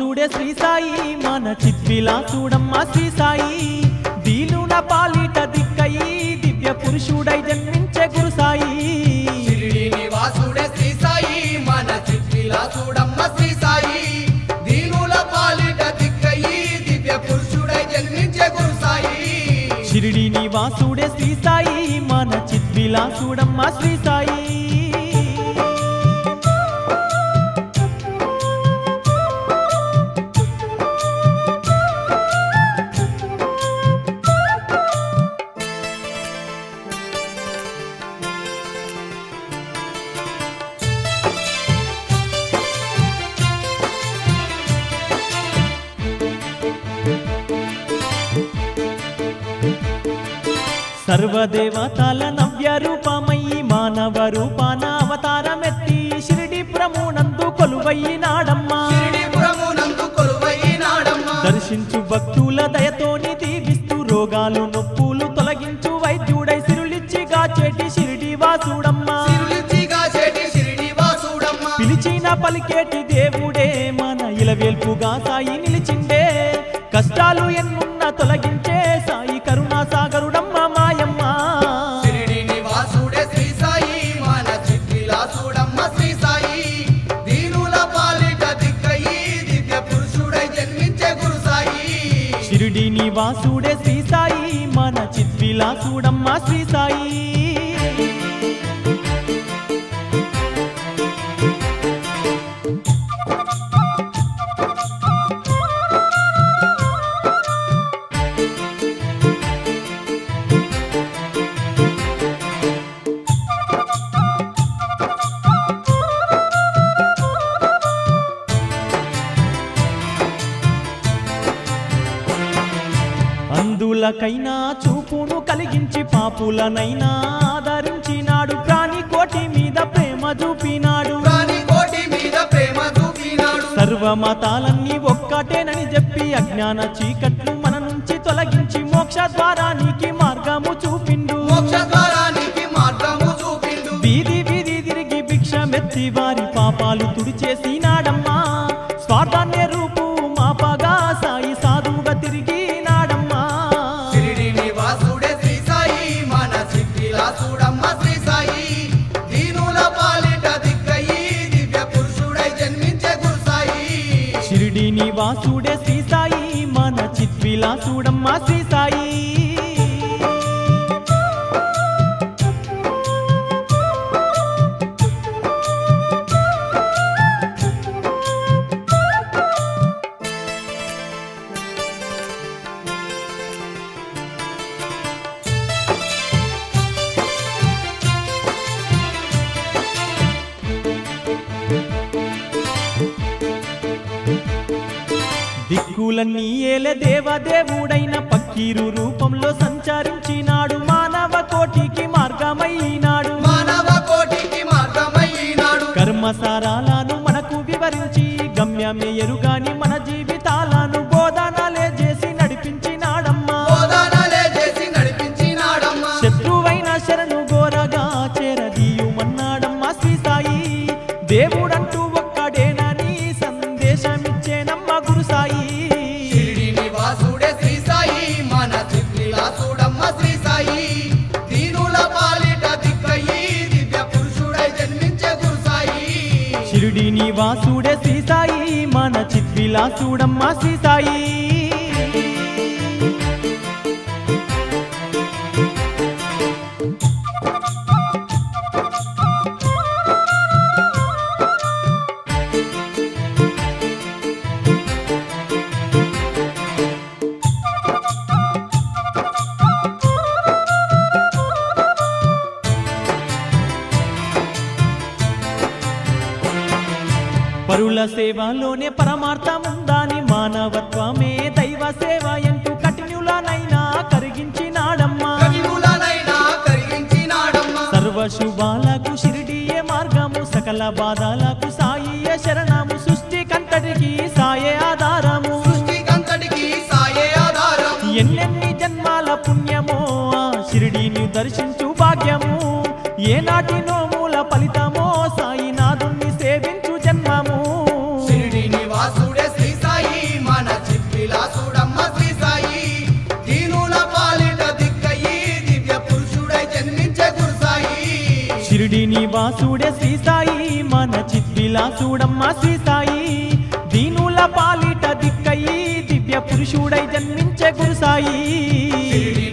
వాసుడే శ్రీ సాయి మన చిద్విలాసుడమ్మ శ్రీ సాయి దీనున పాలిట దిక్కయి దివ్య పురుషుడై జన్మించే గురు సాయి షిరిడి నివాసుడే శ్రీ సాయి మన చిత్తిలా చూడమ్మ శ్రీ సాయి దీనుల పాలిట దిక్కయి దివ్య పురుషుడై జన్మించే గురు సాయి షిరిడి నివాసుడే శ్రీ సాయి మన చిద్విలాసుడమ్మ శ్రీ సాయి సర్వదేవతల నవ్య రూపమయ్యి మానవ రూపాన అవతారమెత్తి షిరిడి ప్రమునందు కొలువయ్యినాడమ్మా షిరిడిపురమునందు కొలువైనాడమ్మ దర్శించు భక్తుల దయతోని దీవిస్తూ రోగాలు నొప్పులు తొలగించు వైద్యుడై సిరులిచ్చి గాచేటి షిరిడి వాసుడమ్మా సిరులిచ్చిగా చేటి షిరిడి వాసుడమ్మ పిలిచిన పలికేటి దేవుడే మన ఇలవేల్పుగా సాయి నిలిచిండే కష్టాలు ఎన్నున్న తొలగించే సాయి కరుణా సాగరుడమ్మ మాయమ్మ షిరిడి నివాసుడే శ్రీ సాయి మన చిత్తిలా చూడమ్మ శ్రీ సాయి దీనుల పాలిట దిక్కయి దివ్య పురుషుడై జన్మించే గురు సాయి షిరిడి నివాసుడే శ్రీ సాయి మన చిద్విలాసుడమ్మ శ్రీ సాయి అందులకైనా చూపును కలిగించి పాపులనైనా ఆదరించినాడు ప్రాణి కోటి మీద ప్రేమ చూపినాడు ప్రాణి కోటి మీద ప్రేమ చూపినాడు సర్వమతాలన్నీ ఒక్కటేనని చెప్పి అజ్ఞాన చీకట్లు మన నుంచి తొలగించి మోక్ష ద్వారానికి మార్గము చూపిండు మోక్ష ద్వారానికి మార్గము చూపిండు వీధి వీధి తిరిగి భిక్షమెత్తి వారి పాపాలు తుడిచేసినాడమ్మా స్వార్థాన్య రూపు మాపగా సాయి సాధువుగా తిరిగినాడమ్మా షిరిడి నివాసుడే శ్రీ సాయి మన సిద్ధిలా చూడమ్మ శ్రీ సాయి దీనుల పాలిట దిక్కయి దివ్య పురుషుడై జన్మించే గురు సాయి షిరిడి నివాసుడే శ్రీ సాయి మన చిద్విలాసుడమ్మ శ్రీ సాయి దిక్కులన్నీ ఏలే దేవదేవుడైన పక్కీరు రూపంలో సంచరించినాడు మానవ కోటికి మార్గమైనాడు మానవ కోటికి మార్గమైనాడు కర్మసారాలను మనకు వివరించి గమ్యమే ఎరుగాని మన జీవితాలను బోధనలే చేసి నడిపించినాడమ్మా బోధనలే చేసి నడిపించినాడమ్మ శత్రువైన శరణు గోరగా చేరదీయుమన్నాడమ్మా శ్రీ సాయి దేవుడంటూ ఒక్కడేనని సందేశమిచ్చేనమ్మ గురు సాయి షిరిడి నివాసుడే శ్రీ సాయి మన సిద్ధిలా చూడమ్మ శ్రీ సాయి దీనుల పాలిట దిక్కయి దివ్య పురుషుడై జన్మించే గురు సాయి షిరిడి నివాసుడే శ్రీ సాయి మన చిద్విలాసుడమ్మ శ్రీ సాయి పరుల సేవలోనే పరమార్థముందాని మానవత్వమే దైవ సేవ ఎంటూ కఠినులనైనా కరిగించినాడమ్మా కవిములనైనా కరిగించినాడమ్మ సర్వ శుభాలకు షిరిడియే మార్గము సకల బాధలకు సాయియే శరణము సృష్టి కంతటికి సాయే ఆధారము సృష్టికంతటికి సాయే ఆధారం ఎన్నెన్ని జన్మాల పుణ్యమో ఆ షిరిడిని దర్శించు భాగ్యము ఏనాటి నోముల ఫలితమో సాయినాథుణ్ణి సేవించు జన్మము షిరిడి నివాసుడే శ్రీ సాయి నివాసుడే శ్రీ సాయి మన చిద్విలాసుడమ్మ శ్రీ సాయి దీనుల పాలిట దిక్కయి దివ్య పురుషుడై జన్మించే గురు సాయి షిరిడి